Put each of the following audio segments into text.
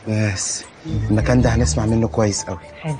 بس المكان ده هنسمع منه كويس قوي حلو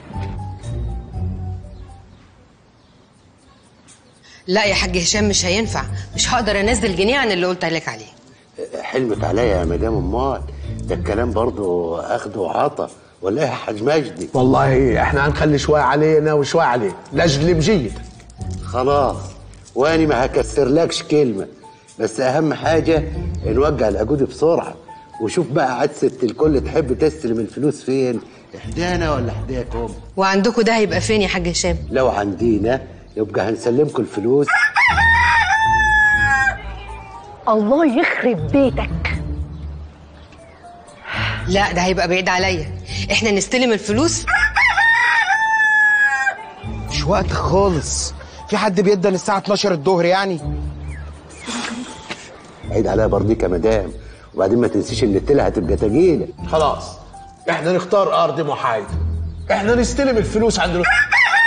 لا يا حاج هشام مش هينفع مش هقدر انزل جنيه عن اللي قلت لك عليه حلمك عليا يا مدام امال ده الكلام برضه اخد وعطا ولا ايه يا حاج مجدي والله احنا هنخلي شويه علينا وشويه عليك لاجل بجيد خلاص واني ما هكسرلكش كلمه بس اهم حاجه نوجع العقود بسرعه وشوف بقى عدسة الكل تحب تستلم الفلوس فين احدانا ولا احداكم وعندكم ده هيبقى فين يا حاج هشام لو عندينا يبقى هنسلمكم الفلوس الله يخرب بيتك لا ده هيبقى بعيد عليا احنا نستلم الفلوس مش وقت خالص في حد بيدن الساعة 12 الظهر يعني عيد عليها برضيك يا مدام وبعدين ما تنسيش ان التله هتبقى تجيله خلاص احنا نختار ارض محايده احنا نستلم الفلوس عند الأستاذ.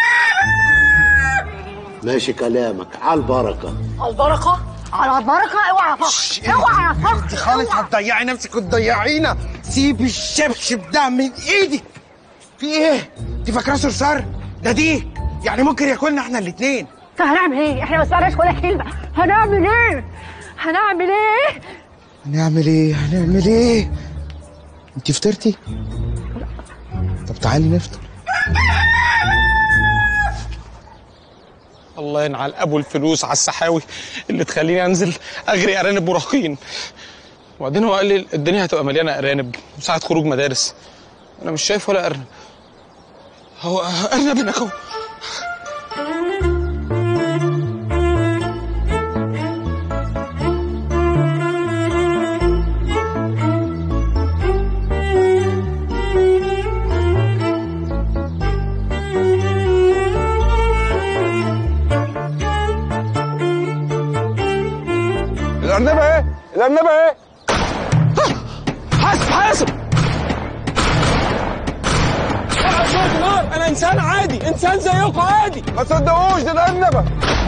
ماشي كلامك على البركه البركه على البركه اوعى يا فخر اوعى يا فخر انت خالص هتضيعي نفسك وتضيعينا سيب الشبشب ده من ايدك في ايه؟ انت فاكراه صرصار؟ ده دي يعني ممكن ياكلنا احنا الاتنين طب هنعمل ايه؟ احنا ما سمعناش ولا كلمه هنعمل ايه؟ هنعمل ايه؟ هنعمل ايه؟ هنعمل ايه؟ انت فطرتي؟ طب تعالي نفطر الله ينعل ابو الفلوس على السحاوي اللي تخليني انزل اغري ارانب مراهقين وبعدين هو قال لي الدنيا هتبقى مليانه ارانب ساعه خروج مدارس انا مش شايف ولا ارنب هو ارنب هناك اهو الارنبه ايه الارنبه ايه حاسب حاسب انا انسان عادي انسان زيكم عادي ما تصدقوش دي الارنبه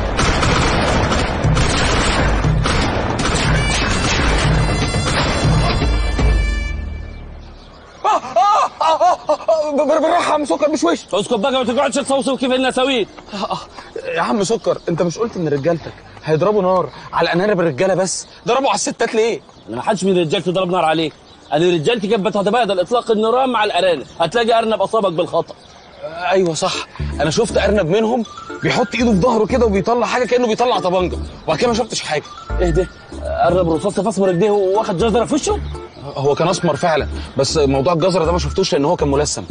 بالراحه يا عم سكر مش وش اسكت بقى ما تقعدش تصوصو كيف انها سويت يا عم سكر انت مش قلت ان رجالتك هيضربوا نار على انارب الرجاله بس ضربوا على الستات ليه انا ما حدش من رجالتي ضرب نار عليك انا رجالتي كانت بتتبادل اطلاق النيران مع الارانب هتلاقي ارنب اصابك بالخطا ايوه صح انا شفت ارنب منهم بيحط ايده في ظهره كده وبيطلع حاجه كانه بيطلع طبنجه وبعد كده ما شفتش حاجه ايه ده ارنب رصاص في اسمر ايديه واخد جزره في وشه هو كان اسمر فعلا بس موضوع الجزره ده ما شفتوش لان هو كان ملثم